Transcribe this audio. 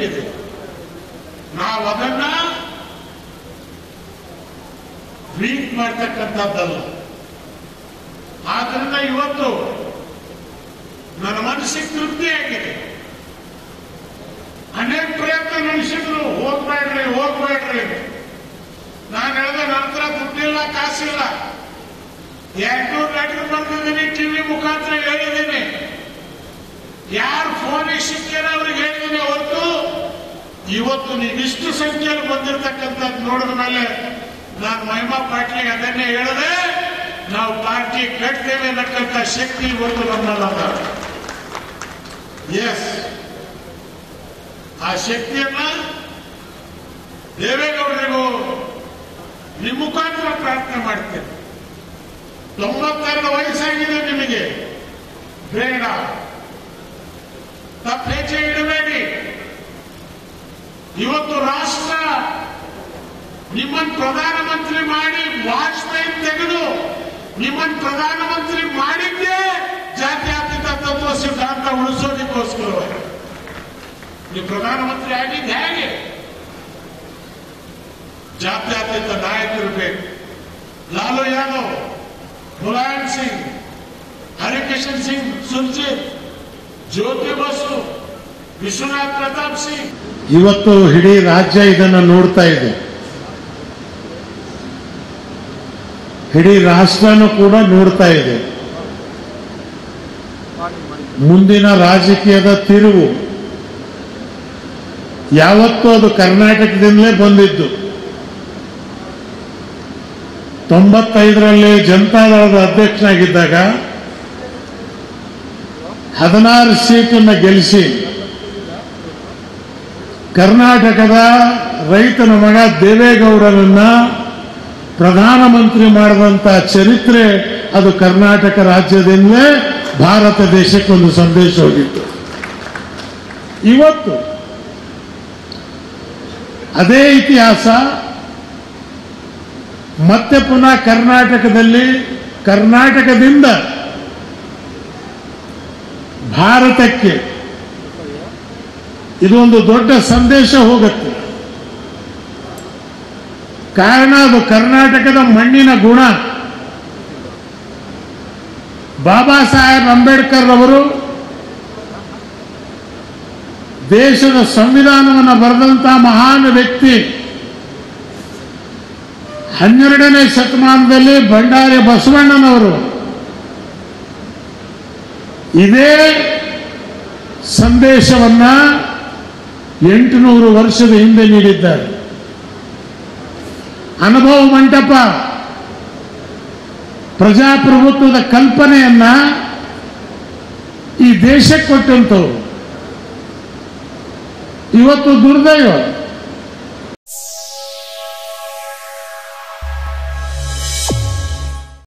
ಬೇಕಿದೆ ನಾವು ಅದನ್ನ ವೀಕ್ ಮಾಡ್ತಕ್ಕಂಥದ್ದಲ್ಲ ಆದ್ರಿಂದ ಇವತ್ತು ನನ್ನ ಮನಸ್ಸಿಗೆ ತೃಪ್ತಿಯಾಗಿದೆ ಅನೇಕ ಪ್ರಯತ್ನ ನಡೆಸಿದ್ರು ಹೋಗ್ಬೇಡ್ರಿ ಹೋಗ್ಬೇಡ್ರಿ ನಾನು ಹೇಳಿದೆ ನಂತರ ದುಡ್ಡಿಲ್ಲ ಕಾಸಿಲ್ಲ ಎರಡ್ನೂರು ಲೆಟರ್ ಬರ್ತಿದ್ದೀನಿ ಟಿವಿ ಮುಖಾಂತರ ಹೇಳಿದ್ದೀನಿ ಯಾರು ಫೋನಿಗೆ ಸಿಕ್ಕಿರ ಅವ್ರಿಗೆ ಹೇಳಿದ್ದೀನಿ ಹೊರತು ಇವತ್ತು ನೀವಿಷ್ಟು ಸಂಖ್ಯೆಯಲ್ಲಿ ಬಂದಿರತಕ್ಕಂಥದ್ದು ನೋಡಿದ ಮೇಲೆ ನಾನು ಮಹಿಮಾ ಪಾಟೀಲ್ ಅದನ್ನೇ ಹೇಳಿದೆ ನಾವು ಪಾರ್ಟಿ ಕಟ್ತೇವೆ ಅನ್ನಕ್ಕಂಥ ಶಕ್ತಿ ಇವತ್ತು ನಮ್ಮಲ್ಲ ಎಸ್ ಆ ಶಕ್ತಿಯನ್ನ ದೇವೇಗೌಡರಿಗೂ ನಿಮ್ಮ ಮುಖಾಂತರ ಪ್ರಾರ್ಥನೆ ಮಾಡ್ತೇನೆ ತೊಂಬತ್ತೆರಡು ವಯಸ್ಸಾಗಿದೆ ನಿಮಗೆ ಬೇಡ ತಪ್ಪೇಚೆ ಇಡಬೇಡಿ ಇವತ್ತು ರಾಷ್ಟ್ರ ನಿಮ್ಮನ್ನು ಪ್ರಧಾನಮಂತ್ರಿ ಮಾಡಿ ವಾಜಪೇಯಿ ತೆಗೆದು ನಿಮ್ಮನ್ನು ಪ್ರಧಾನಮಂತ್ರಿ ಮಾಡಿದ್ದೇ ಜಾತ್ಯತೀತ ತತ್ವ ಸಿದ್ಧಾಂತ ಉಳಿಸೋದಕ್ಕೋಸ್ಕರ ನೀವು ಪ್ರಧಾನಮಂತ್ರಿ ಆಗಿದ್ದು ಹೇಗೆ ಜಾತ್ಯತೀತ ನಾಯಕರು ಬೇಕು ಲಾಲು ಯಾದವ್ ಮುಲಾಯಂ ಸಿಂಗ್ ಹರಿಕಿಶನ್ ಸಿಂಗ್ ಸುರ್ಜಿತ್ ಜ್ಯೋತಿ ಬಸು ವಿಶ್ವನಾಥ್ ಪ್ರತಾಪ್ ಸಿಂಗ್ ಇವತ್ತು ಇಡೀ ರಾಜ್ಯ ಇದನ್ನ ನೋಡ್ತಾ ಇದೆ ಇಡೀ ರಾಷ್ಟ್ರನೂ ಕೂಡ ನೋಡ್ತಾ ಇದೆ ಮುಂದಿನ ರಾಜಕೀಯದ ತಿರುವು ಯಾವತ್ತೂ ಅದು ಕರ್ನಾಟಕದಿಂದಲೇ ಬಂದಿದ್ದು ತೊಂಬತ್ತೈದರಲ್ಲಿ ಜನತಾದಳದ ಅಧ್ಯಕ್ಷನಾಗಿದ್ದಾಗ ಹದಿನಾರು ಸೀಟನ್ನು ಗೆಲ್ಲಿಸಿ ಕರ್ನಾಟಕದ ರೈತನ ಮಗ ದೇವೇಗೌಡರನ್ನ ಪ್ರಧಾನಮಂತ್ರಿ ಮಾಡಿದಂತ ಚರಿತ್ರೆ ಅದು ಕರ್ನಾಟಕ ರಾಜ್ಯದಿಂದಲೇ ಭಾರತ ದೇಶಕ್ಕೊಂದು ಸಂದೇಶ ಹೋಗಿತ್ತು ಇವತ್ತು ಅದೇ ಇತಿಹಾಸ ಮತ್ತೆ ಪುನಃ ಕರ್ನಾಟಕದಲ್ಲಿ ಕರ್ನಾಟಕದಿಂದ ಭಾರತಕ್ಕೆ ಇದೊಂದು ದೊಡ್ಡ ಸಂದೇಶ ಹೋಗುತ್ತೆ ಕಾರಣ ಅದು ಕರ್ನಾಟಕದ ಮಣ್ಣಿನ ಗುಣ ಬಾಬಾ ಸಾಹೇಬ್ ಅಂಬೇಡ್ಕರ್ ಅವರು ದೇಶದ ಸಂವಿಧಾನವನ್ನು ಬರೆದಂತಹ ಮಹಾನ್ ವ್ಯಕ್ತಿ ಹನ್ನೆರಡನೇ ಶತಮಾನದಲ್ಲಿ ಭಂಡಾರಿ ಬಸವಣ್ಣನವರು ಇದೇ ಸಂದೇಶವನ್ನ ಎಂಟುನೂರು ವರ್ಷದ ಹಿಂದೆ ನೀಡಿದ್ದಾರೆ ಅನುಭವ ಮಂಟಪ ಪ್ರಜಾಪ್ರಭುತ್ವದ ಕಲ್ಪನೆಯನ್ನ ಈ ದೇಶಕ್ಕೆ ಕೊಟ್ಟಂತವ್ರು ಇವತ್ತು ದುರ್ದೈವ